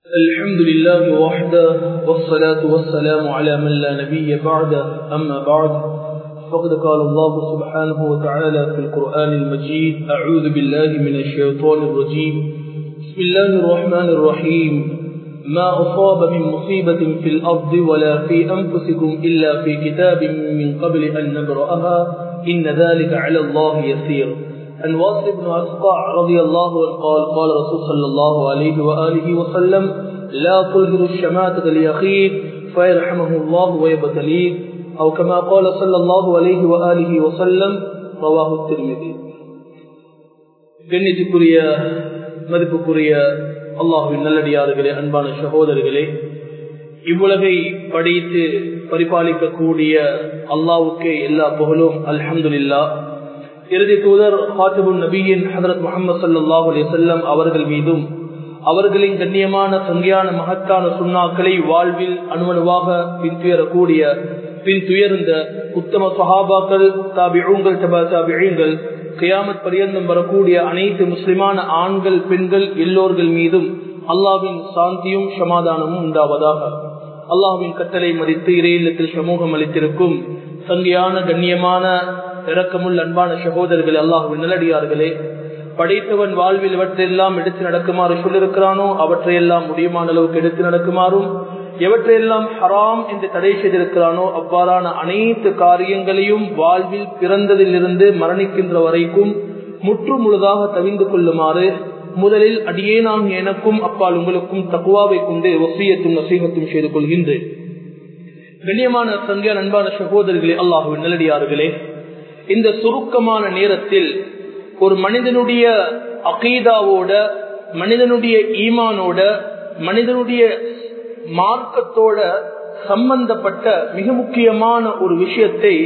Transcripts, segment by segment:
الحمد لله وحده والصلاة والسلام على من لا نبي بعده أما بعد فقد قال الله سبحانه وتعالى في القرآن المجيد أعوذ بالله من الشيطان الرجيم بسم الله الرحمن الرحيم ما أصاب من مصيبة في الأرض ولا في أنفسكم إلا في كتاب من قبل أن نبرأها إن ذلك على الله يسير عن واصل بن أسقع رضي الله عنه قال قال رسول صلى الله عليه وآله وسلم لا تظهر الشماتة لأخيك فيرحمه الله ويبتليه أو كما قال صلى الله عليه وآله وسلم رواه الترمذي கண்ணியத்துக்குரிய மதிப்புக்குரிய அல்லாஹுவின் நல்லடியார்களே அன்பான சகோதரர்களே இவ்வுலகை படித்து பரிபாலிக்கக்கூடிய அல்லாவுக்கே எல்லா புகழும் அல்ஹம்துலில்லா இறுதி தூதர் ஹாத்திபுல் நபியின் ஹதரத் முகமது சல்லாஹூ அலிசல்லம் அவர்கள் மீதும் அவர்களின் கண்ணியமான சங்கியான மகத்தான சுண்ணாக்களை வாழ்வில் அணுவணுவாக பின்துயரக்கூடிய பின் துயர்ந்த உத்தம சஹாபாக்கள் தாபிழங்கள் தபா தாபிழங்கள் கியாமத் பரியந்தம் வரக்கூடிய அனைத்து முஸ்லிமான ஆண்கள் பெண்கள் எல்லோர்கள் மீதும் அல்லாவின் சாந்தியும் சமாதானமும் உண்டாவதாக அல்லாஹுவின் கட்டளை மதித்து இறையில்லத்தில் சமூகம் அளித்திருக்கும் சங்கியான கண்ணியமான இறக்கமுள்ள அன்பான சகோதரர்கள் அல்லாஹுவின் நல்லடியார்களே படைத்தவன் வாழ்வில் இவற்றையெல்லாம் எடுத்து நடக்குமாறு சொல்லிருக்கிறானோ அவற்றையெல்லாம் முடியுமான அளவுக்கு எடுத்து நடக்குமாறும் எவற்றையெல்லாம் ஹராம் என்று தடை செய்திருக்கிறானோ அவ்வாறான அனைத்து காரியங்களையும் வாழ்வில் பிறந்ததிலிருந்து மரணிக்கின்ற வரைக்கும் முற்று முழுதாக தவிந்து கொள்ளுமாறு முதலில் அடியேனாம் எனக்கும் அப்பால் உங்களுக்கும் தக்குவாவை கொண்டு ஒசியத்தும் நசீகத்தும் செய்து கொள்கின்றேன் கண்ணியமான சங்கியான அன்பான சகோதரர்களே அல்லாஹுவின் நல்லடியார்களே இந்த சுருக்கமான நேரத்தில் ஒரு மனிதனுடைய அகீதாவோட மனிதனுடைய ஈமானோட மனிதனுடைய மார்க்கத்தோட சம்பந்தப்பட்ட மிக முக்கியமான ஒரு விஷயத்தை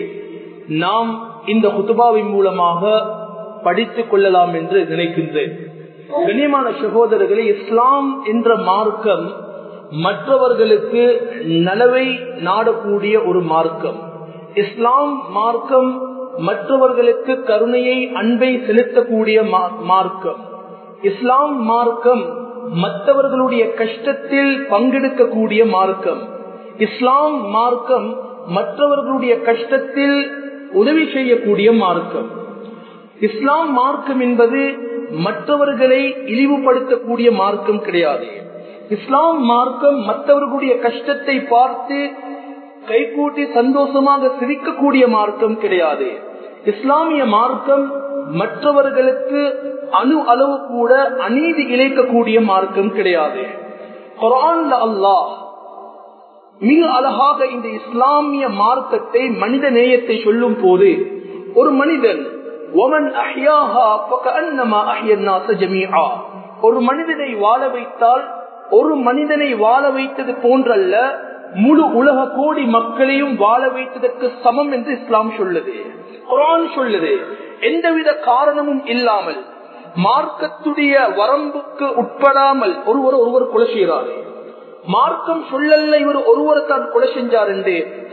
நாம் இந்த குத்துபாவின் மூலமாக படித்துக் கொள்ளலாம் என்று நினைக்கின்றேன் கண்ணியமான சகோதரர்களே இஸ்லாம் என்ற மார்க்கம் மற்றவர்களுக்கு நலவை நாடக்கூடிய ஒரு மார்க்கம் இஸ்லாம் மார்க்கம் மற்றவர்களுக்கு கருணையை அன்பை செலுத்தக்கூடிய மார்க்கம் இஸ்லாம் மார்க்கம் மற்றவர்களுடைய கஷ்டத்தில் பங்கெடுக்கக்கூடிய மார்க்கம் இஸ்லாம் மார்க்கம் மற்றவர்களுடைய கஷ்டத்தில் உதவி செய்யக்கூடிய மார்க்கம் இஸ்லாம் மார்க்கம் என்பது மற்றவர்களை இழிவுபடுத்தக்கூடிய மார்க்கம் கிடையாது இஸ்லாம் மார்க்கம் மற்றவர்களுடைய கஷ்டத்தை பார்த்து கைகூட்டி சந்தோஷமாக சிரிக்கக்கூடிய மார்க்கம் கிடையாது இஸ்லாமிய மார்க்கம் மற்றவர்களுக்கு அணு அளவு கூட அநீதி இழைக்கக்கூடிய மார்க்கம் கிடையாது குரான்ல அல்லாஹ் மிக அழகாக இந்த இஸ்லாமிய மார்க்கத்தை மனித நேயத்தை சொல்லும் போது ஒரு மனிதன் ஒரு மனிதனை வாழ வைத்தால் ஒரு மனிதனை வாழ வைத்தது போன்றல்ல முழு உலக கோடி மக்களையும் வாழ வைத்ததற்கு சமம் என்று இஸ்லாம் சொல்லுது குரான் சொல்லுது எந்தவித காரணமும் இல்லாமல் மார்க்கத்துடைய வரம்புக்கு உட்படாமல் ஒருவர் ஒருவர் கொலை செய்கிறார் மார்க்கம் சொல்லல்ல இவர் ஒருவர் தான் கொலை செஞ்சார் என்று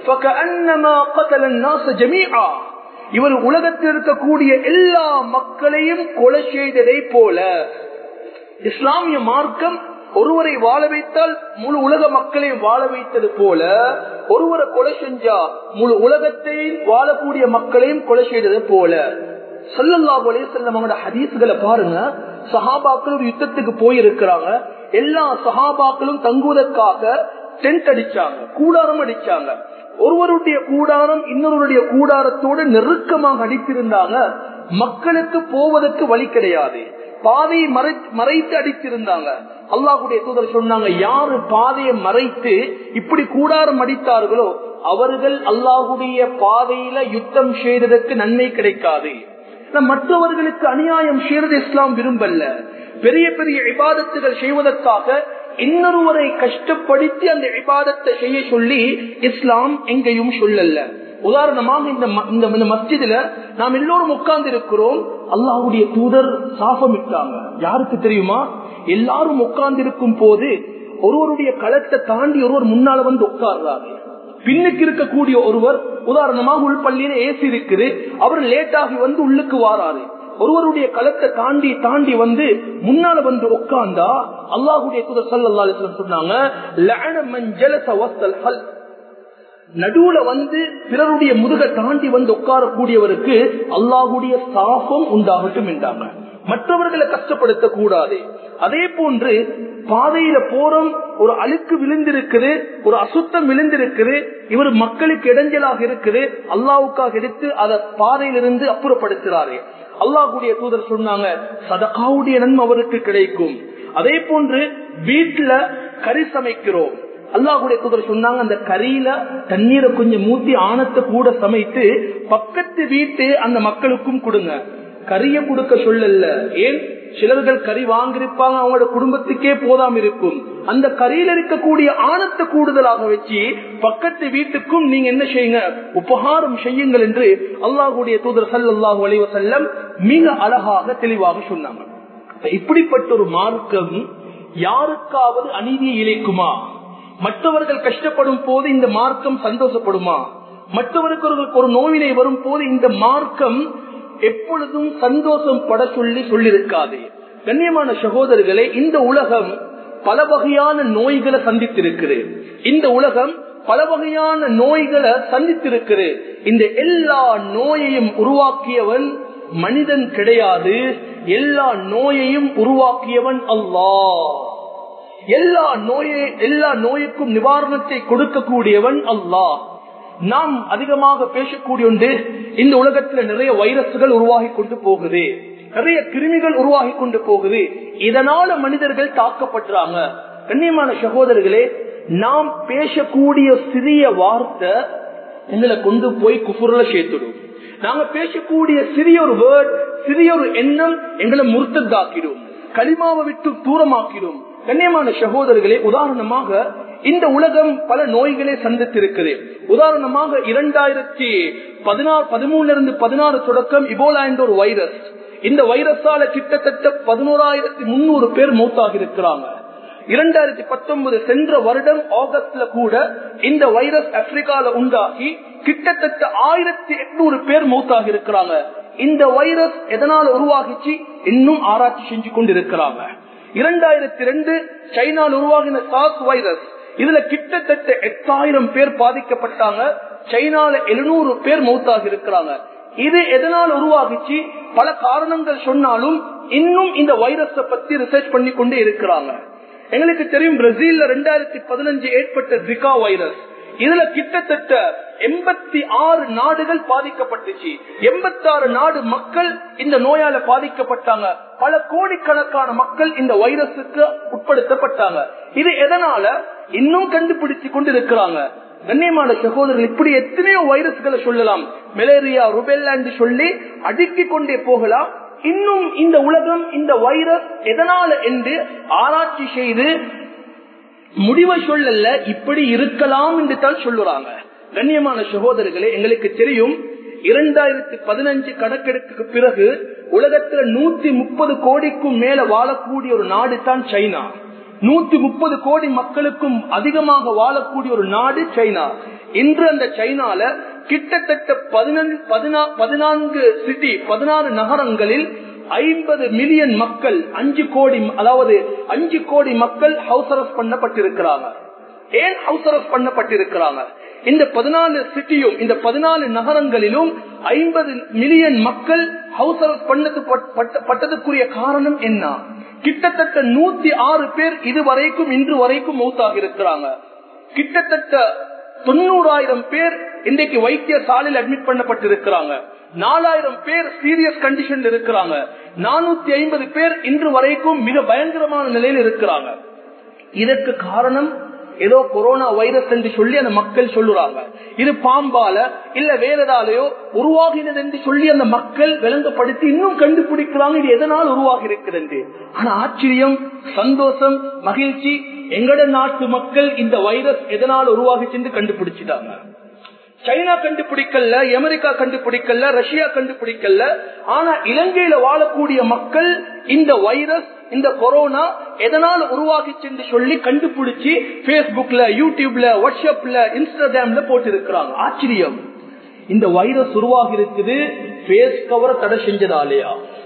இவர் உலகத்தில் இருக்கக்கூடிய எல்லா மக்களையும் கொலை செய்ததை போல இஸ்லாமிய மார்க்கம் ஒருவரை வாழ வைத்தால் முழு உலக மக்களை வாழ வைத்தது போல ஒருவரை கொலை செஞ்சா முழு உலகத்தையும் வாழக்கூடிய மக்களையும் கொலை செய்தது போல சொல்லல்லா போலே செல்லம் ஹதீஸ்களை பாருங்க சஹாபாக்கள் ஒரு யுத்தத்துக்கு போயிருக்கிறாங்க எல்லா சஹாபாக்களும் தங்குவதற்காக டென்ட் அடிச்சாங்க கூடாரம் அடிச்சாங்க ஒருவருடைய கூடாரம் இன்னொருடைய கூடாரத்தோடு நெருக்கமாக அடித்திருந்தாங்க மக்களுக்கு போவதற்கு வழி கிடையாது பாதையை மறைத்து அடித்திருந்தாங்க அல்லாஹுடைய தூதர் சொன்னாங்க யாரு பாதையை மறைத்து இப்படி கூடாரம் அடித்தார்களோ அவர்கள் அல்லாஹுடைய பாதையில யுத்தம் செய்ததற்கு நன்மை கிடைக்காது மற்றவர்களுக்கு அநியாயம் செய்வது இஸ்லாம் விரும்பல்ல பெரிய பெரிய விவாதத்துகள் செய்வதற்காக இன்னொருவரை கஷ்டப்படுத்தி அந்த விவாதத்தை செய்ய சொல்லி இஸ்லாம் எங்கேயும் சொல்லல உதாரணமாக இந்த இந்த மஸ்ஜிதுல நாம் எல்லோரும் உட்கார்ந்து இருக்கிறோம் அல்லாஹுடைய தூதர் சாபமிட்டாங்க யாருக்கு தெரியுமா எல்லாரும் உட்கார்ந்து இருக்கும் போது ஒருவருடைய களத்தை தாண்டி ஒருவர் முன்னால வந்து உட்கார்றாரு பின்னுக்கு இருக்கக்கூடிய ஒருவர் உதாரணமாக உள்பள்ளியில ஏசி இருக்குது அவர் லேட்டாகி வந்து உள்ளுக்கு வாராரு ஒருவருடைய களத்தை தாண்டி தாண்டி வந்து முன்னால வந்து உட்கார்ந்தா அல்லாஹுடைய தூதர் சல்லா அலிஸ்லம் சொன்னாங்க "லஅன மன் ஜலஸ வஸ்தல் ஹல்." நடுவுல வந்து பிறருடைய முதுக தாண்டி வந்து உட்காரக்கூடியவருக்கு அல்லாஹுடைய சாபம் உண்டாகட்டும் என்றாங்க மற்றவர்களை கஷ்டப்படுத்த கூடாது அதே போன்று பாதையில போறோம் ஒரு அழுக்கு விழுந்திருக்குது ஒரு அசுத்தம் விழுந்திருக்குது இவர் மக்களுக்கு இடைஞ்சலாக இருக்குது அல்லாவுக்காக எடுத்து அதை பாதையிலிருந்து அப்புறப்படுத்துறாரு அல்லாஹுடைய தூதர் சொன்னாங்க சதகாவுடைய நன்மை அவருக்கு கிடைக்கும் அதே போன்று வீட்டுல கறி சமைக்கிறோம் அல்லாஹுடைய தூதர் சொன்னாங்க அந்த கறியில தண்ணீரை கொஞ்சம் மூத்தி ஆணத்தை கூட சமைத்து பக்கத்து வீட்டு அந்த மக்களுக்கும் கொடுங்க கறிய கொடுக்க சொல்லல ஏன் சிலர்கள் கறி வாங்கியிருப்பாங்க அவங்களோட குடும்பத்துக்கே போதாம இருக்கும் அந்த கறியில இருக்கக்கூடிய ஆணத்தை கூடுதலாக வச்சு பக்கத்து வீட்டுக்கும் நீங்க என்ன செய்யுங்க உபகாரம் செய்யுங்கள் என்று அல்லாஹுடைய தூதர் சல்லாஹூ அலைவ செல்லம் மிக அழகாக தெளிவாக சொன்னாங்க இப்படிப்பட்ட ஒரு மார்க்கம் யாருக்காவது அநீதியை இழைக்குமா மற்றவர்கள் கஷ்டப்படும் போது இந்த மார்க்கம் சந்தோஷப்படுமா மற்றவர்களுக்கு ஒரு நோயினை வரும் போது இந்த மார்க்கம் எப்பொழுதும் சந்தோஷம் பட சொல்லி சொல்லியிருக்காது கண்ணியமான சகோதரர்களே இந்த உலகம் பல வகையான நோய்களை சந்தித்திருக்குது இந்த உலகம் பல வகையான நோய்களை சந்தித்திருக்குது இந்த எல்லா நோயையும் உருவாக்கியவன் மனிதன் கிடையாது எல்லா நோயையும் உருவாக்கியவன் அல்லாஹ் எல்லா நோயை எல்லா நோய்க்கும் நிவாரணத்தை கொடுக்கக்கூடியவன் அல்லாஹ் நாம் அதிகமாக பேசக்கூடிய ஒன்று இந்த உலகத்துல நிறைய வைரஸ்கள் உருவாகி கொண்டு போகுது நிறைய கிருமிகள் உருவாகி கொண்டு போகுது இதனால மனிதர்கள் தாக்கப்படுறாங்க கண்ணியமான சகோதரர்களே நாம் பேசக்கூடிய சிறிய வார்த்தை எங்களை கொண்டு போய் குஃபுர்ல சேர்த்துடும் நாங்க பேசக்கூடிய சிறிய ஒரு வேர்ட் சிறிய ஒரு எண்ணம் எங்களை முறுத்ததாக்கிடும் களிமாவை விட்டு தூரமாக்கிடும் கண்ணியமான சகோதரர்களே உதாரணமாக இந்த உலகம் பல நோய்களை சந்தித்திருக்குது உதாரணமாக இரண்டாயிரத்தி பதினாறு பதிமூணுல இருந்து பதினாறு தொடக்கம் இபோலா என்ற ஒரு வைரஸ் இந்த வைரஸால கிட்டத்தட்ட பதினோராயிரத்தி முன்னூறு பேர் மூத்தாக இருக்கிறாங்க இரண்டாயிரத்தி பத்தொன்பது சென்ற வருடம் ஆகஸ்ட்ல கூட இந்த வைரஸ் ஆப்பிரிக்கால உண்டாகி கிட்டத்தட்ட ஆயிரத்தி எட்நூறு பேர் மூத்தாக இருக்கிறாங்க இந்த வைரஸ் எதனால உருவாகிச்சு இன்னும் ஆராய்ச்சி செஞ்சு கொண்டு இருக்கிறாங்க இரண்டாயிரத்தி ரெண்டு சைனால உருவாகின சாஸ் வைரஸ் இதுல கிட்டத்தட்ட எட்டாயிரம் பேர் பாதிக்கப்பட்டாங்க சைனால எழுநூறு பேர் மௌத்தாக இருக்கிறாங்க இது எதனால் உருவாகிச்சு பல காரணங்கள் சொன்னாலும் இன்னும் இந்த வைரஸ பத்தி ரிசர்ச் பண்ணி கொண்டே இருக்கிறாங்க எங்களுக்கு தெரியும் பிரேசில்ல ரெண்டாயிரத்தி பதினஞ்சு ஏற்பட்ட ஜிகா வைரஸ் இதுல கிட்டத்தட்ட எண்பத்தி ஆறு நாடுகள் பாதிக்கப்பட்டுச்சு எண்பத்தி ஆறு நாடு மக்கள் இந்த நோயால பாதிக்கப்பட்டாங்க பல கோடிக்கணக்கான மக்கள் இந்த வைரஸுக்கு உட்படுத்தப்பட்டாங்க இது எதனால இன்னும் கண்டுபிடிச்சு கொண்டு இருக்கிறாங்க கண்ணியமான சகோதரர்கள் இப்படி எத்தனையோ வைரஸ்களை சொல்லலாம் மலேரியா ருபெல்லாண்டு சொல்லி அடுக்கிக் கொண்டே போகலாம் இன்னும் இந்த உலகம் இந்த வைரஸ் எதனால என்று ஆராய்ச்சி செய்து முடிவை சொல்லல இப்படி இருக்கலாம் என்று தான் சொல்லுறாங்க கண்ணியமான சகோதரர்களே எங்களுக்கு தெரியும் இரண்டாயிரத்தி பதினஞ்சு கணக்கெடுப்புக்கு பிறகு உலகத்துல நூத்தி முப்பது கோடிக்கும் மேல வாழக்கூடிய ஒரு நாடு தான் சைனா நூத்தி முப்பது கோடி மக்களுக்கும் அதிகமாக வாழக்கூடிய ஒரு நாடு சைனா இன்று அந்த சைனால கிட்டத்தட்ட பதினான்கு சிட்டி பதினாறு நகரங்களில் ஐம்பது மில்லியன் மக்கள் அஞ்சு கோடி அதாவது அஞ்சு கோடி மக்கள் ஹவுஸ் அரெஸ்ட் பண்ணப்பட்டிருக்கிறாங்க ஏன் ஹவுஸ் அரெஸ்ட் பண்ணப்பட்டிருக்கிறாங்க இந்த பதினாலு சிட்டியும் இந்த பதினாலு நகரங்களிலும் ஐம்பது மில்லியன் மக்கள் ஹவுஸ் அரெஸ்ட் பண்ணது பட்டதுக்குரிய காரணம் என்ன கிட்டத்தட்ட நூத்தி ஆறு பேர் இதுவரைக்கும் இன்று வரைக்கும் மௌத்தாக இருக்கிறாங்க கிட்டத்தட்ட தொண்ணூறாயிரம் பேர் இன்றைக்கு வைத்தியசாலையில் அட்மிட் பண்ணப்பட்டிருக்கிறாங்க நாலாயிரம் பேர் சீரியஸ் கண்டிஷன் இருக்கிறாங்க நானூத்தி ஐம்பது பேர் இன்று வரைக்கும் மிக பயங்கரமான நிலையில் இருக்கிறாங்க இதற்கு காரணம் ஏதோ கொரோனா வைரஸ் என்று சொல்லி அந்த மக்கள் சொல்லுறாங்க இது பாம்பால இல்ல வேற ஏதாலையோ உருவாகினது என்று சொல்லி அந்த மக்கள் விளங்கப்படுத்தி இன்னும் கண்டுபிடிக்கிறாங்க இது எதனால் உருவாகி இருக்கிறது ஆனா ஆச்சரியம் சந்தோஷம் மகிழ்ச்சி எங்கட நாட்டு மக்கள் இந்த வைரஸ் எதனால் உருவாகிச்சு என்று கண்டுபிடிச்சிட்டாங்க சைனா கண்டுபிடிக்கல அமெரிக்கா கண்டுபிடிக்கல ரஷ்யா கண்டுபிடிக்கல ஆனா இலங்கையில வாழக்கூடிய மக்கள் இந்த வைரஸ் இந்த கொரோனா எதனால் உருவாகிச்சு என்று சொல்லி கண்டுபிடிச்சு பேஸ்புக்ல யூடியூப்ல வாட்ஸ்அப்ல இன்ஸ்டாகிராம்ல போட்டு இருக்கிறாங்க ஆச்சரியம் இந்த வைரஸ் உருவாகி இருக்குது பேஸ் கவரை தடை செஞ்சதாலேயா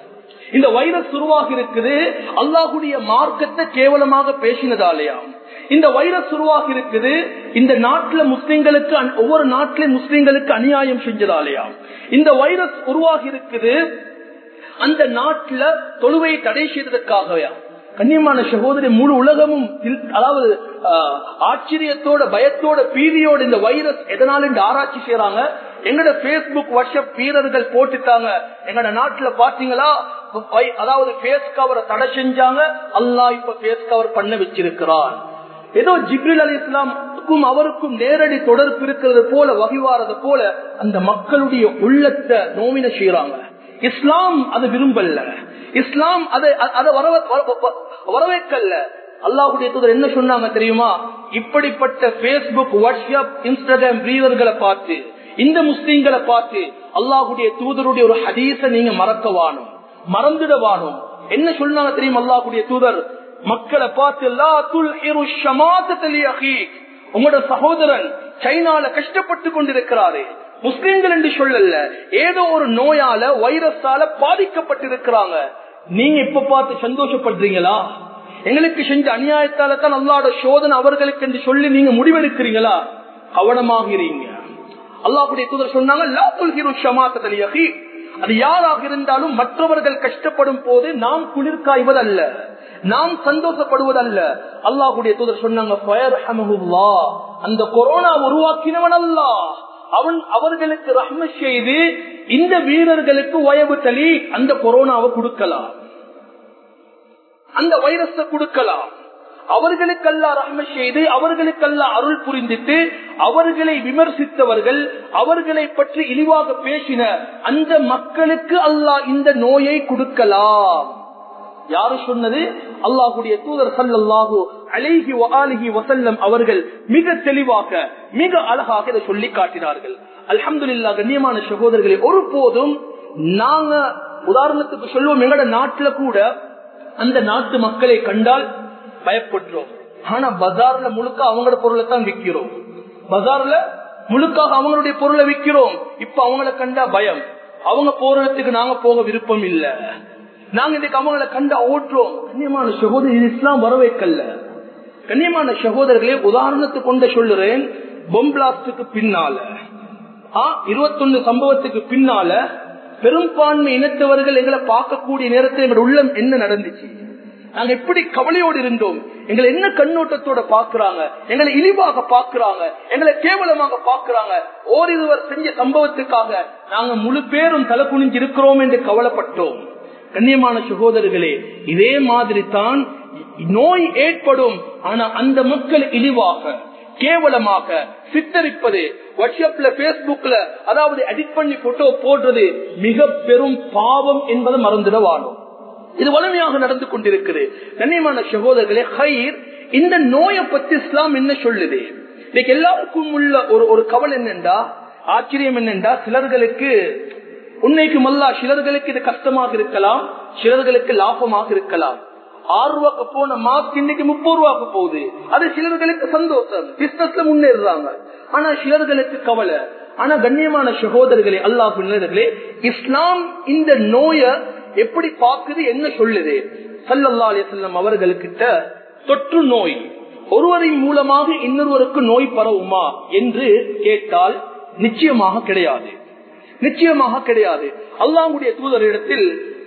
இந்த வைரஸ் உருவாகி இருக்குது அல்லாஹுடைய மார்க்கத்தை கேவலமாக பேசினதாலேயா இந்த வைரஸ் உருவாகி இருக்குது இந்த நாட்டுல முஸ்லிம்களுக்கு ஒவ்வொரு நாட்டிலும் முஸ்லிம்களுக்கு அநியாயம் செஞ்சதாலேயா இந்த வைரஸ் உருவாகி இருக்குது அந்த நாட்டுல தொழுவை தடை செய்ததற்காகவே கண்ணியமான சகோதரி முழு உலகமும் அதாவது ஆச்சரியத்தோட பயத்தோட பீதியோட இந்த வைரஸ் எதனால இந்த ஆராய்ச்சி செய்யறாங்க எங்கட பேஸ்புக் வாட்ஸ்அப் வீரர்கள் போட்டுட்டாங்க எங்கட நாட்டுல பாத்தீங்களா அதாவது பேஸ் கவரை தடை செஞ்சாங்க அல்லா இப்ப பேஸ் கவர் பண்ண வச்சிருக்கிறான் ஏதோ ஜிப்ரில் அலி இஸ்லாமுக்கும் அவருக்கும் நேரடி தொடர்பு இருக்கிறது போல வகிவாரது போல அந்த மக்களுடைய உள்ளத்தை நோவின செய்யறாங்க இஸ்லாம் அது விரும்பல இஸ்லாம் அதை அதை வரவேற்கல்ல அல்லாஹுடைய தூதர் என்ன சொன்னாங்க தெரியுமா இப்படிப்பட்ட பேஸ்புக் வாட்ஸ்அப் இன்ஸ்டாகிராம் வீரர்களை பார்த்து இந்த முஸ்லீம்களை பார்த்து அல்லாஹுடைய தூதருடைய ஒரு ஹதீச நீங்க மறக்கவானும் மறந்துடவானும் என்ன சொன்னாங்க தெரியும் அல்லாஹுடைய தூதர் மக்களை பார்த்து உங்களோட சகோதரன் சைனால கஷ்டப்பட்டு கொண்டிருக்கிறாரு முஸ்லிம்கள் என்று சொல்லல ஏதோ ஒரு நோயால வைரஸால பாதிக்கப்பட்டிருக்கிறாங்க நீங்க இப்ப பார்த்து சந்தோஷப்படுறீங்களா எங்களுக்கு செஞ்ச அநியாயத்தால தான் அல்லாட சோதனை அவர்களுக்கு என்று சொல்லி நீங்க முடிவெடுக்கிறீங்களா கவனமாகிறீங்க அல்லாஹுடைய தூதர் சொன்னாங்க அது யாராக இருந்தாலும் மற்றவர்கள் கஷ்டப்படும் போது நாம் குளிர் காய்வதல்ல நாம் சந்தோஷப்படுவதல்ல அல்லாஹுடைய தூதர் சொன்னாங்க அந்த கொரோனா உருவாக்கினவன் அல்ல அவன் அவர்களுக்கு ரஹ்ம செய்து இந்த வீரர்களுக்கு வயவு தளி அந்த கொரோனாவை கொடுக்கலாம் அந்த வைரஸ கொடுக்கலாம் அவர்களுக்கல்ல ரஹ்ம செய்து அவர்களுக்கல்ல அருள் புரிந்திட்டு அவர்களை விமர்சித்தவர்கள் அவர்களை பற்றி இழிவாக பேசின அந்த மக்களுக்கு அல்லாஹ் இந்த நோயை கொடுக்கலாம் யாரு சொன்னது அல்லாஹுடைய தூதர் சல்லாஹூ அலைஹி அலிஹி வசல்லம் அவர்கள் மிக தெளிவாக மிக அழகாக இதை சொல்லி காட்டினார்கள் அல்ஹம்துல்லா கண்ணியமான சகோதரர்களை ஒருபோதும் நாங்க உதாரணத்துக்கு சொல்லுவோம் எங்கட நாட்டுல கூட அந்த நாட்டு மக்களை கண்டால் பயப்படுறோம் ஆனா பஜார்ல முழுக்க அவங்களோட பொருளை தான் விற்கிறோம் பஜார்ல முழுக்காக அவங்களுடைய பொருளை விற்கிறோம் இப்ப அவங்கள கண்டா பயம் அவங்க போறதுக்கு நாங்க போக விருப்பம் இல்ல நாங்க இன்னைக்கு அவங்கள கண்டா ஓட்டுறோம் கண்ணியமான சகோதரி இஸ்லாம் வரவேற்கல்ல கண்ணியமான சகோதரர்களே உதாரணத்துக்கு கொண்ட சொல்லுறேன் பொம்பிளாஸ்டுக்கு பின்னால இருபத்தொன்னு சம்பவத்துக்கு பின்னால பெரும்பான்மை இனத்தவர்கள் எங்களை பார்க்கக்கூடிய நேரத்தில் எங்களோட உள்ளம் என்ன நடந்துச்சு நாங்க எப்படி கவலையோடு இருந்தோம் எங்களை என்ன கண்ணோட்டத்தோட பாக்குறாங்க எங்களை இழிவாக பாக்குறாங்க எங்களை கேவலமாக பாக்குறாங்க ஓரிருவர் செஞ்ச சம்பவத்துக்காக நாங்க முழு பேரும் தலை குனிஞ்சு இருக்கிறோம் என்று கவலைப்பட்டோம் கண்ணியமான சகோதரர்களே இதே மாதிரி தான் நோய் ஏற்படும் ஆனா அந்த மக்கள் இழிவாக கேவலமாக சித்தரிப்பது வாட்ஸ்அப்ல பேஸ்புக்ல அதாவது எடிட் பண்ணி போட்டோ போடுறது மிக பெரும் பாவம் என்பதை மறந்துட வாழும் இது வலிமையாக நடந்து கொண்டிருக்கிறது கண்ணியமான சகோதரர்களே ஹைர் இந்த நோயை பத்தி இஸ்லாம் என்ன சொல்லுது இன்னைக்கு எல்லாருக்கும் உள்ள ஒரு ஒரு கவல் என்னென்றா ஆச்சரியம் என்னென்றா சிலர்களுக்கு உன்னைக்கு மல்லா சிலர்களுக்கு இது கஷ்டமாக இருக்கலாம் சிலர்களுக்கு லாபமாக இருக்கலாம் ஆறு ரூபாய்க்கு போன மாஸ்க் இன்னைக்கு முப்பது ரூபாய்க்கு போகுது அது சிலர்களுக்கு சந்தோஷம் பிசினஸ்ல முன்னேறாங்க ஆனா சிலர்களுக்கு கவலை ஆனா கண்ணியமான சகோதரர்களே அல்லாஹ் பின்னர்களே இஸ்லாம் இந்த நோய எப்படி பார்க்குது என்ன சொல்லுது சல்லல்லா அலிசல்லம் அவர்களுக்கிட்ட தொற்று நோய் ஒருவரின் மூலமாக இன்னொருவருக்கு நோய் பரவுமா என்று கேட்டால் நிச்சயமாக கிடையாது நிச்சயமாக கிடையாது அல்லாஹுடைய தூதரிடத்தில்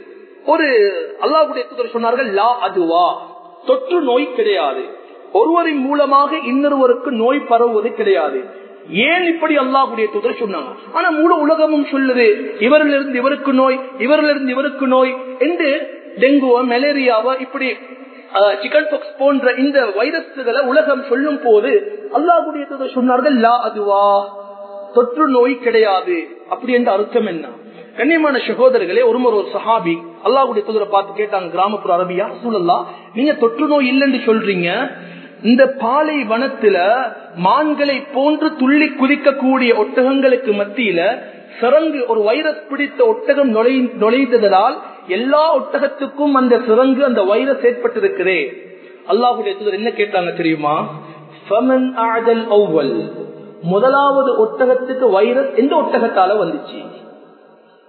ஒரு அல்லாஹுடைய தூதர் சொன்னார்கள் லா அதுவா தொற்று நோய் கிடையாது ஒருவரின் மூலமாக இன்னொருவருக்கு நோய் பரவுவது கிடையாது ஏன் இப்படி அல்லாஹுடைய தூதர் சொன்னாங்க ஆனா முழு உலகமும் சொல்லுது இவரிலிருந்து இவருக்கு நோய் இவரிலிருந்து இவருக்கு நோய் என்று டெங்குவோ மலேரியாவோ இப்படி சிக்கன் பாக்ஸ் போன்ற இந்த வைரஸ்களை உலகம் சொல்லும் போது அல்லாஹுடைய தூதர் சொன்னார்கள் லா அதுவா தொற்று நோய் கிடையாது அப்படி என்ற அர்த்தம் என்ன கண்ணியமான சகோதரர்களே ஒருமுறை ஒரு சஹாபி அல்லாஹுடைய தூதரை பார்த்து கேட்டாங்க கிராமப்புற அரபியா சூழல்லா நீங்க தொற்று நோய் இல்லைன்னு சொல்றீங்க இந்த பாலை வனத்துல மான்களை போன்று துள்ளி குதிக்கக்கூடிய ஒட்டகங்களுக்கு மத்தியில சிறங்கு ஒரு வைரஸ் பிடித்த ஒட்டகம் நுழை நுழைந்ததால் எல்லா ஒட்டகத்துக்கும் அந்த சிறங்கு அந்த வைரஸ் ஏற்பட்டிருக்கிறே அல்லாஹுடைய தூதர் என்ன கேட்டாங்க தெரியுமா முதலாவது ஒட்டகத்துக்கு வைரஸ் எந்த ஒட்டகத்தால வந்துச்சு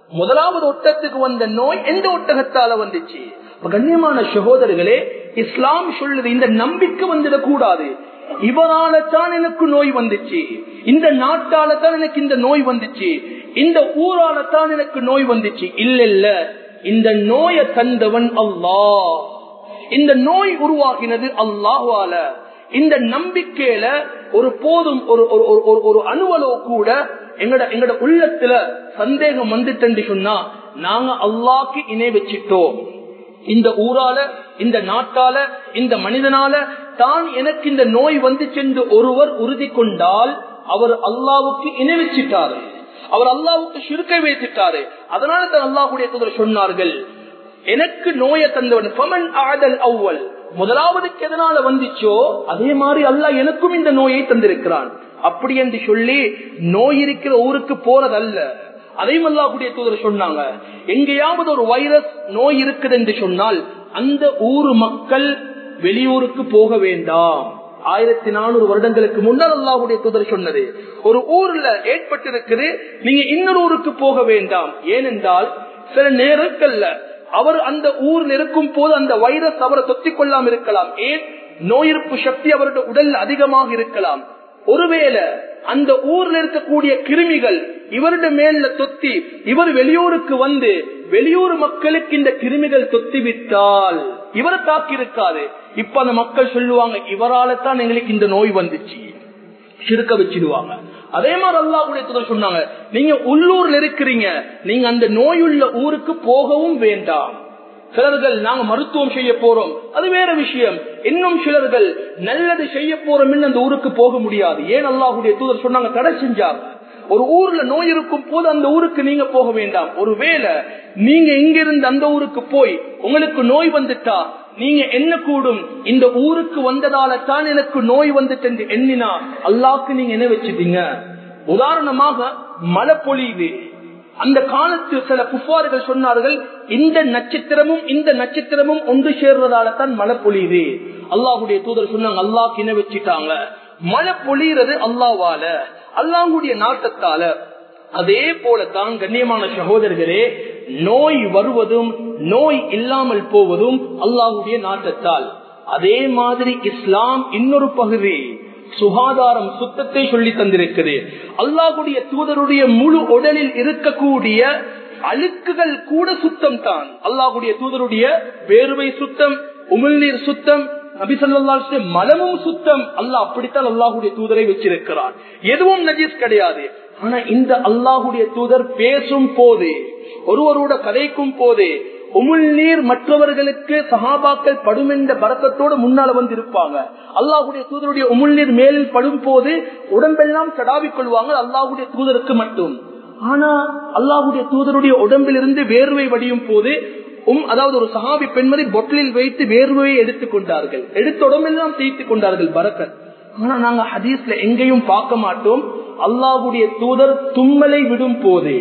முதலாவது ஒட்டத்துக்கு வந்த நோய் எந்த ஒட்டகத்தால வந்துச்சு அப்ப கண்ணியமான சகோதரர்களே இஸ்லாம் சொல்லுது இந்த நம்பிக்கை வந்துடக் கூடாது இவரால தான் எனக்கு நோய் வந்துச்சு இந்த நாட்டால தான் எனக்கு இந்த நோய் வந்துச்சு இந்த ஊரால தான் எனக்கு நோய் வந்துச்சு இல்ல இல்ல இந்த நோயை தந்தவன் அல்லாஹ் இந்த நோய் உருவாகினது அல்லாஹால இந்த நம்பிக்கையில ஒரு போதும் ஒரு ஒரு- ஒரு- ஒரு- ஒரு அணுவலோ கூட எங்கட எங்கட உள்ளத்துல சந்தேகம் வந்துட்டு சொன்னா நாங்க அல்லாஹ்க்கு இணை வச்சிட்டோம் இந்த ஊரால இந்த நாட்டால இந்த மனிதனால தான் எனக்கு இந்த நோய் வந்து சென்று ஒருவர் உறுதி கொண்டால் அவர் அல்லாவுக்கு இணை வச்சிட்டாரு அவர் அல்லாவுக்கு சுருக்கை வைத்துட்டாரு அதனால தான் அல்லாஹுடைய தூதர் சொன்னார்கள் எனக்கு நோயை தந்தவன் ஃபமன் ஆதல் அவ்வல் முதலாவதுக்கு எதனால வந்துச்சோ அதே மாதிரி அல்லாஹ் எனக்கும் இந்த நோயை தந்திருக்கிறான் அப்படி என்று சொல்லி நோய் இருக்கிற ஊருக்கு போறதல்ல அதையும் அல்லாஹுடைய தூதர் சொன்னாங்க எங்கேயாவது ஒரு வைரஸ் நோய் இருக்குது என்று சொன்னால் அந்த ஊர் மக்கள் வெளியூருக்கு போக வேண்டாம் ஆயிரத்தி நானூறு வருடங்களுக்கு முன்னர் அல்லாஹுடைய தூதர் சொன்னது ஒரு ஊர்ல ஏற்பட்டிருக்குது நீங்க இன்னொரு ஊருக்கு போக வேண்டாம் ஏனென்றால் சில நேரங்கள்ல அவர் அந்த ஊர்ல இருக்கும் போது அந்த வைரஸ் அவரை தொத்திக் கொள்ளாம இருக்கலாம் ஏன் நோய் எதிர்ப்பு சக்தி அவருடைய உடல்ல அதிகமாக இருக்கலாம் ஒருவேளை அந்த ஊர்ல இருக்கக்கூடிய கிருமிகள் இவருடைய மேல தொத்தி இவர் வெளியூருக்கு வந்து வெளியூர் மக்களுக்கு இந்த கிருமிகள் தொத்தி விட்டால் இவரை தாக்கி இருக்காது இப்ப அந்த மக்கள் சொல்லுவாங்க இவரால தான் எங்களுக்கு இந்த நோய் வந்துச்சு சிறுக்க வச்சிடுவாங்க அதே மாதிரி அல்லாஹ்வுடைய தூதர் சொன்னாங்க நீங்க உள்ளூர்ல இருக்கிறீங்க நீங்க அந்த நோயுள்ள ஊருக்கு போகவும் வேண்டாம் சிலர்கள் நாங்க மருத்துவம் செய்ய போறோம் அது வேற விஷயம் இன்னும் சிலர்கள் நல்லது செய்ய போறோம் அந்த ஊருக்கு போக முடியாது ஏன் அல்லாஹுடைய தூதர் சொன்னாங்க தடை செஞ்சாங்க ஒரு ஊர்ல நோய் இருக்கும் போது அந்த ஊருக்கு நீங்க போக வேண்டாம் ஒருவேளை நீங்க இங்கிருந்து அந்த ஊருக்கு போய் உங்களுக்கு நோய் வந்துட்டா நீங்க என்ன கூடும் இந்த ஊருக்கு வந்ததால தான் எனக்கு நோய் வந்துட்டு என்று எண்ணினா அல்லாக்கு நீங்க என்ன வச்சுட்டீங்க உதாரணமாக மழை பொழியுது அந்த காலத்தில் சில குஃபார்கள் சொன்னார்கள் இந்த நட்சத்திரமும் இந்த நட்சத்திரமும் ஒன்று சேர்றதால தான் மழை பொழியுது அல்லாஹுடைய தூதர் சொன்னாங்க அல்லாஹ் இணை வச்சுட்டாங்க மழை பொழியறது அல்லாவால அல்லாஹுடைய நாட்டத்தால அதே போலத்தான் கண்ணியமான சகோதரர்களே நோய் வருவதும் நோய் இல்லாமல் போவதும் அல்லாஹுடைய நாட்டத்தால் அதே மாதிரி இஸ்லாம் இன்னொரு பகுதி சுகாதாரம் சுத்தத்தை சொல்லி தந்திருக்குது அல்லாஹுடைய தூதருடைய முழு உடலில் இருக்கக்கூடிய அழுக்குகள் கூட சுத்தம் தான் அல்லாஹுடைய தூதருடைய வேர்வை சுத்தம் உமிழ்நீர் சுத்தம் நபி சொல்லா மலமும் சுத்தம் அல்லாஹ் அப்படித்தான் அல்லாஹுடைய தூதரை வச்சிருக்கிறான் எதுவும் நஜீஸ் கிடையாது ஆனா இந்த அல்லாஹுடைய தூதர் பேசும் போது ஒருவரோட கதைக்கும் போது உமிழ்நீர் மற்றவர்களுக்கு சகாபாக்கள் படும் என்ற பறக்கத்தோடு முன்னால வந்து இருப்பாங்க அல்லாஹுடைய தூதருடைய உமிழ்நீர் மேலில் படும் போது உடம்பெல்லாம் சடாவிக் கொள்வாங்க அல்லாஹுடைய தூதருக்கு மட்டும் ஆனா அல்லாஹுடைய தூதருடைய உடம்பிலிருந்து வேர்வை வடியும் போது உம் அதாவது ஒரு சஹாபி பெண்மணி பொட்டலில் வைத்து வேர்வையை எடுத்துக் கொண்டார்கள் எடுத்த உடம்பெல்லாம் தேய்த்துக் கொண்டார்கள் பரக்கத் ஆனா நாங்க ஹதீஸ்ல எங்கேயும் பார்க்க மாட்டோம் அல்லாஹுடைய தூதர் தும்மலை விடும் போது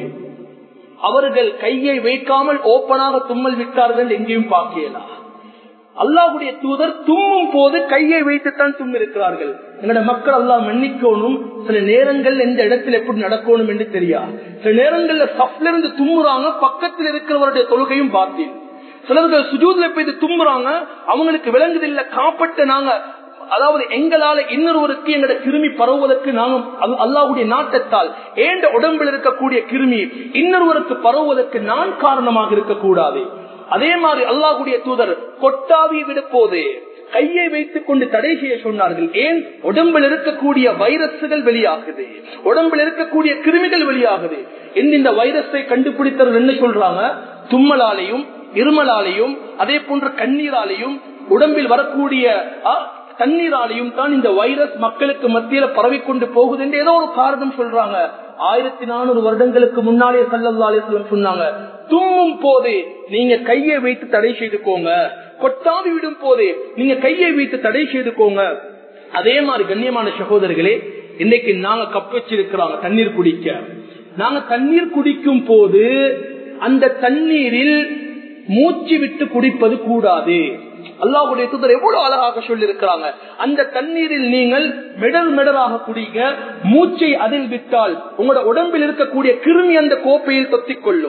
அவர்கள் கையை வைக்காமல் ஓப்பனாக தும்மல் விட்டார்கள் எங்கேயும் பார்க்கலாம் அல்லாஹுடைய தூதர் தும்மும் போது கையை வைத்துத்தான் தும்மிருக்கிறார்கள் எங்களோட மக்கள் அல்லாஹ் மன்னிக்கணும் சில நேரங்கள் எந்த இடத்துல எப்படி நடக்கணும் என்று தெரியாது சில நேரங்கள்ல சப்ல இருந்து தும்முறாங்க பக்கத்தில் இருக்கிறவருடைய தொழுகையும் பார்த்தேன் சிலர்கள் சுஜூத்ல போய் தும்புறாங்க அவங்களுக்கு விளங்குதில்ல காப்பட்ட நாங்க அதாவது எங்களால இன்னொருவருக்கு எங்களோட கிருமி பரவுவதற்கு நாங்கள் அல்லாஹுடைய நாட்டத்தால் ஏண்ட உடம்பில் இருக்கக்கூடிய கிருமி இன்னொருவருக்கு பரவுவதற்கு நான் காரணமாக இருக்கக்கூடாது அதே மாதிரி அல்லாஹுடைய தூதர் கொட்டாவி விட போது கையை வைத்துக் கொண்டு தடை செய்ய சொன்னார்கள் ஏன் உடம்பில் இருக்கக்கூடிய வைரஸ்கள் வெளியாகுது உடம்பில் இருக்கக்கூடிய கிருமிகள் வெளியாகுது இந்த வைரஸை கண்டுபிடித்தவர்கள் என்ன சொல்றாங்க தும்மலாலையும் இருமலாலையும் அதே போன்ற கண்ணீராலையும் உடம்பில் வரக்கூடிய தண்ணீராலையும் தான் இந்த வைரஸ் மக்களுக்கு மத்தியில பரவிக்கொண்டு போகுது என்று ஏதோ ஒரு காரணம் சொல்றாங்க ஆயிரத்தி நானூறு வருடங்களுக்கு முன்னாலே சல்லல்லா அலிஸ்லம் சொன்னாங்க தும்மும் போது நீங்க கையை வைத்து தடை செய்துக்கோங்க கொட்டாவி விடும் போது நீங்க கையை வைத்து தடை செய்துக்கோங்க அதே மாதிரி கண்ணியமான சகோதரர்களே இன்னைக்கு நாங்க கப் வச்சிருக்கிறாங்க தண்ணீர் குடிக்க நாங்க தண்ணீர் குடிக்கும் போது அந்த தண்ணீரில் மூச்சு விட்டு குடிப்பது கூடாது அல்லாஹுடைய தூதர் எவ்வளவு அழகாக சொல்லி இருக்கிறாங்க அந்த தண்ணீரில் நீங்கள் மெடல் மெடலாக குடிக்க மூச்சை அதில் விட்டால் உங்களோட உடம்பில் இருக்கக்கூடிய கிருமி அந்த கோப்பையில் தொத்திக் கொள்ளும்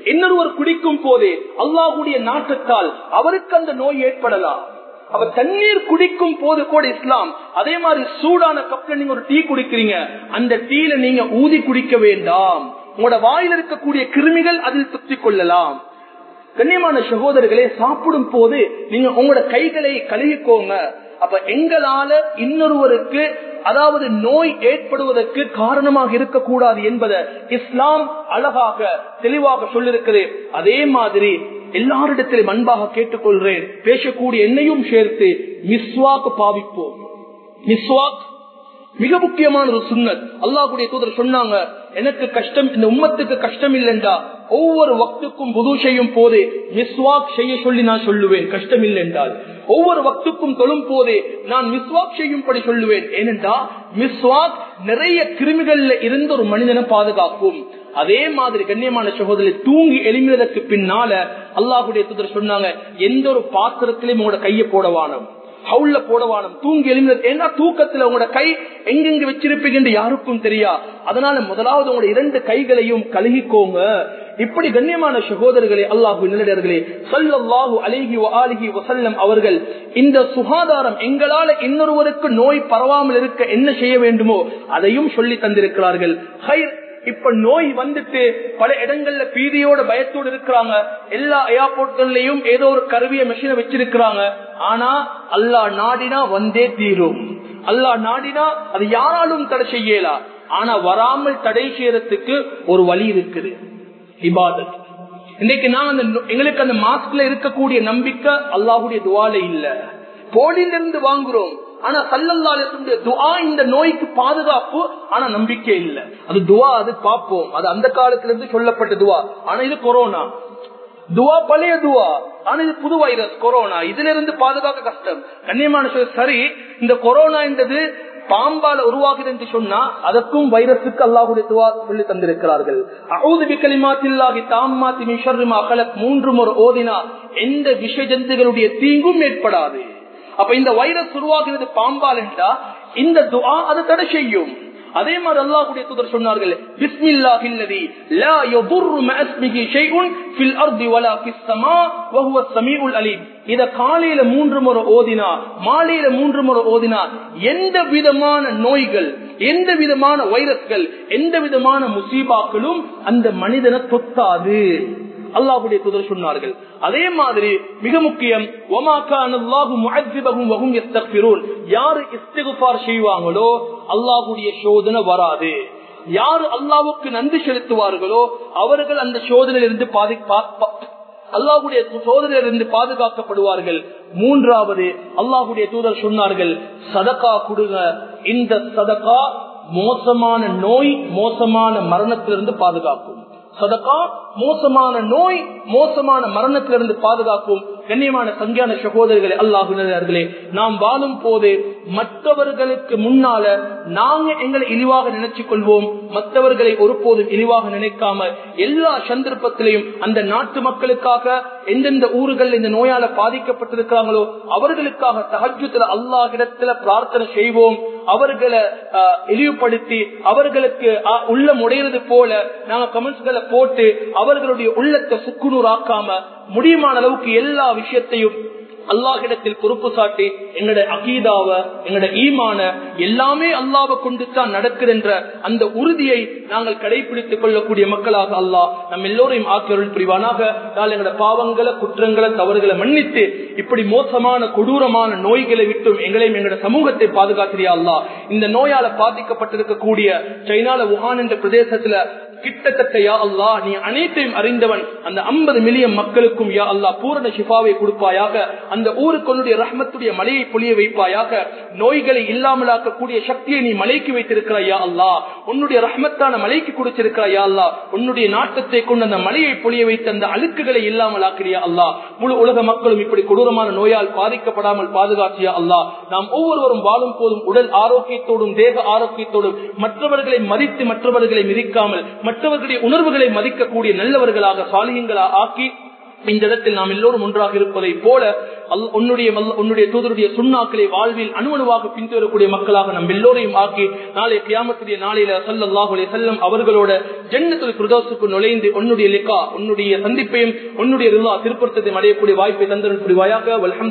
இன்னொருவர் குடிக்கும் போதே அல்லாஹுடைய நாட்டத்தால் அவருக்கு அந்த நோய் ஏற்படலாம் அவ தண்ணீர் குடிக்கும் போது கூட இஸ்லாம் அதே மாதிரி சூடான கப்ல நீங்க ஒரு டீ குடிக்கிறீங்க அந்த டீல நீங்க ஊதி குடிக்க வேண்டாம் உங்களோட வாயில் இருக்கக்கூடிய கிருமிகள் அதில் துப்பிக் கொள்ளலாம் கண்ணியமான சகோதரர்களே சாப்பிடும் போது நீங்க உங்களோட கைகளை கழுகிக்கோங்க அப்ப எங்களால இன்னொருவருக்கு அதாவது நோய் ஏற்படுவதற்கு காரணமாக இருக்கக்கூடாது என்பதை இஸ்லாம் அழகாக தெளிவாக சொல்லிருக்குது அதே மாதிரி எல்லாரிடத்திலும் அன்பாக கேட்டுக்கொள்றேன் பேசக்கூடிய என்னையும் சேர்த்து மிஸ்வாக்கு பாவிப்போம் மிஸ்வாக் மிக முக்கியமான ஒரு சுண்ணத் அல்லாஹுடைய தூதர் சொன்னாங்க எனக்கு கஷ்டம் இந்த உம்மத்துக்கு கஷ்டம் இல்லைண்டா ஒவ்வொரு வக்துக்கும் புது செய்யும் போது மிஸ்வாக் செய்ய சொல்லி நான் சொல்லுவேன் கஷ்டம் இல்லை என்றால் ஒவ்வொரு வக்துக்கும் தொழும் போதே நான் மிஸ்வாக் செய்யும்படி சொல்லுவேன் ஏனென்றா மிஸ்வாக் நிறைய கிருமிகள்ல இருந்து ஒரு மனிதனை பாதுகாக்கும் அதே மாதிரி கண்ணியமான சகோதரி தூங்கி எழுமினதற்கு பின்னால அல்லாஹுடைய தூதர் சொன்னாங்க எந்த ஒரு பாத்திரத்திலையும் உங்களோட கையை போடவானம் ஹவுல்ல போடவானம் தூங்கி எழுந்தது ஏன்னா தூக்கத்துல உங்களோட கை எங்கெங்க வச்சிருப்பீங்க யாருக்கும் தெரியா அதனால முதலாவது உங்களோட இரண்டு கைகளையும் கழுகிக்கோங்க இப்படி கண்ணியமான சகோதரர்களே அல்லாஹு நிலடர்களே சல்லாஹூ அலிஹி அலிஹி வசல்லம் அவர்கள் இந்த சுகாதாரம் எங்களால இன்னொருவருக்கு நோய் பரவாமல் இருக்க என்ன செய்ய வேண்டுமோ அதையும் சொல்லி தந்திருக்கிறார்கள் ஹைர் இப்ப நோய் வந்துட்டு பல இடங்கள்ல பீதியோட பயத்தோடு இருக்கிறாங்க எல்லா ஏர்போர்ட்கள்லயும் ஏதோ ஒரு கருவிய மெஷினை வச்சிருக்கிறாங்க ஆனா அல்லா நாடினா வந்தே தீரும் அல்லா நாடினா அது யாராலும் தடை செய்யலா ஆனா வராமல் தடை செய்யறதுக்கு ஒரு வழி இருக்குது இபாதத் இன்னைக்கு நான் அந்த எங்களுக்கு அந்த மாஸ்க்ல இருக்கக்கூடிய நம்பிக்கை அல்லாஹுடைய துவால இல்ல போலிலிருந்து வாங்குறோம் ஆனா சல்லல்லாலுடைய துவா இந்த நோய்க்கு பாதுகாப்பு ஆனா நம்பிக்கை இல்ல அது துவா அது பார்ப்போம் அது அந்த காலத்துல இருந்து சொல்லப்பட்ட துவா ஆனா இது கொரோனா துவா பழைய துவா ஆனா இது புது வைரஸ் கொரோனா இதுல இருந்து பாதுகாக்க கஷ்டம் கண்ணியமான சரி இந்த கொரோனா என்றது பாம்பால உருவாகுது என்று சொன்னா அதற்கும் வைரஸுக்கு அல்லாஹுடைய துவா சொல்லி தந்திருக்கிறார்கள் அவுது விக்கலிமாத்தில்லாகி தாம்மாத்தி மிஷர்மா அகலக் மூன்று முறை ஓதினா எந்த விஷ ஜந்துகளுடைய தீங்கும் ஏற்படாது அப்ப இந்த வைரஸ் உருவாகிறது பாம்பால் என்றா இந்த துவா அது தடை செய்யும் அதே மாதிரி அல்லாஹ்வுடைய தூதர் சொன்னார்கள் பிஸ்மில்லாஹில்லதி லா யதுர்ரு மஅஸ்மிஹி ஷைஉன் ஃபில் அர்தி வலா ஃபிஸ் ஸமா வ ஹுவ ஸமீஉல் அலீம் இத காலையில மூன்று முறை ஓதினா மாலையில மூன்று முறை ஓதினா எந்த விதமான நோய்கள் எந்த விதமான வைரஸ்கள் எந்த விதமான முசீபாக்களும் அந்த மனிதனை தொத்தாது அல்லாஹுடைய தூதர் சொன்னார்கள் அதே மாதிரி மிக முக்கியம் யாரு இஸ்திகுபார் செய்வாங்களோ அல்லாஹுடைய சோதனை வராது யாரு அல்லாவுக்கு நன்றி செலுத்துவார்களோ அவர்கள் அந்த சோதனையிலிருந்து பாதி அல்லாஹுடைய சோதனையிலிருந்து பாதுகாக்கப்படுவார்கள் மூன்றாவது அல்லாஹுடைய தூதர் சொன்னார்கள் சதக்கா கொடுங்க இந்த சதக்கா மோசமான நோய் மோசமான மரணத்திலிருந்து பாதுகாக்கும் சதக்கா மோசமான நோய் மோசமான மரணத்திலிருந்து பாதுகாக்கும் கண்ணியமான சங்கியான சகோதரர்களே அல்லாஹுனர்களே நாம் வாழும் போது மற்றவர்களுக்கு முன்னால நாங்க எங்களை இழிவாக நினைச்சு கொள்வோம் மற்றவர்களை ஒருபோதும் இழிவாக நினைக்காம எல்லா சந்தர்ப்பத்திலையும் அந்த நாட்டு மக்களுக்காக எந்தெந்த ஊர்கள் இந்த நோயால பாதிக்கப்பட்டிருக்கிறாங்களோ அவர்களுக்காக தகஜத்துல அல்லாஹிடத்துல பிரார்த்தனை செய்வோம் அவர்களை இழிவுபடுத்தி அவர்களுக்கு உள்ளம் உடையிறது போல நாங்க கமெண்ட்ஸ்களை போட்டு அவர்களுடைய உள்ளத்தை சுக்குநூறாக்காம முடியுமான அளவுக்கு எல்லா விஷயத்தையும் அல்லாஹிடத்தில் பொறுப்பு சாட்டி எங்களோட அகீதாவ எங்களோட ஈமான எல்லாமே அல்லாவை கொண்டு தான் நடக்குதுன்ற அந்த உறுதியை நாங்கள் கடைபிடித்துக் கொள்ளக்கூடிய மக்களாக அல்லாஹ் நம் எல்லோரையும் ஆக்கியருள் புரிவானாக நாள் எங்களோட பாவங்களை குற்றங்களை தவறுகளை மன்னித்து இப்படி மோசமான கொடூரமான நோய்களை விட்டும் எங்களையும் எங்களோட சமூகத்தை பாதுகாக்கிறியா அல்லா இந்த நோயால பாதிக்கப்பட்டிருக்கக்கூடிய சைனால உஹான் என்ற பிரதேசத்துல கிட்டத்தட்ட யா அல்லா நீ அனைத்தையும் அறிந்தவன் அந்த ஐம்பது மில்லியன் மக்களுக்கும் யா அல்லா பூரண சிபாவை கொடுப்பாயாக அந்த ஊருக்குள்ளுடைய ரஹ்மத்துடைய மலையை பொழிய வைப்பாயாக நோய்களை இல்லாமலாக்கக்கூடிய சக்தியை நீ மலைக்கு வைத்திருக்கிறாயா அல்லா உன்னுடைய ரஹ்மத்தான மலைக்கு கொடுத்திருக்கிறாயா அல்லா உன்னுடைய நாட்டத்தை கொண்டு அந்த மலையை பொழிய வைத்து அந்த அழுக்குகளை இல்லாமலாக்கிறியா அல்லா முழு உலக மக்களும் இப்படி கொடூரமான நோயால் பாதிக்கப்படாமல் பாதுகாத்தியா அல்லா நாம் ஒவ்வொருவரும் வாழும் போதும் உடல் ஆரோக்கியத்தோடும் தேக ஆரோக்கியத்தோடும் மற்றவர்களை மதித்து மற்றவர்களை மிதிக்காமல் மற்றவர்களுடைய உணர்வுகளை மதிக்கக்கூடிய நல்லவர்களாக சாலியங்களா ஆக்கி இந்த இடத்தில் நாம் எல்லோரும் ஒன்றாக இருப்பதை போல உன்னுடைய உன்னுடைய தூதருடைய சுண்ணாக்களை வாழ்வில் அணுவணுவாக பின்தொடரக்கூடிய மக்களாக நம் எல்லோரையும் ஆக்கி நாளை கியாமத்துடைய நாளையில சல்லாஹுலே செல்லம் அவர்களோட ஜன்னத்துடைய பிரதோசுக்கு நுழைந்து உன்னுடைய லிக்கா உன்னுடைய சந்திப்பையும் உன்னுடைய ரில்லா திருப்பத்தத்தையும் அடையக்கூடிய வாய்ப்பை தந்திரன் புரிவாயாக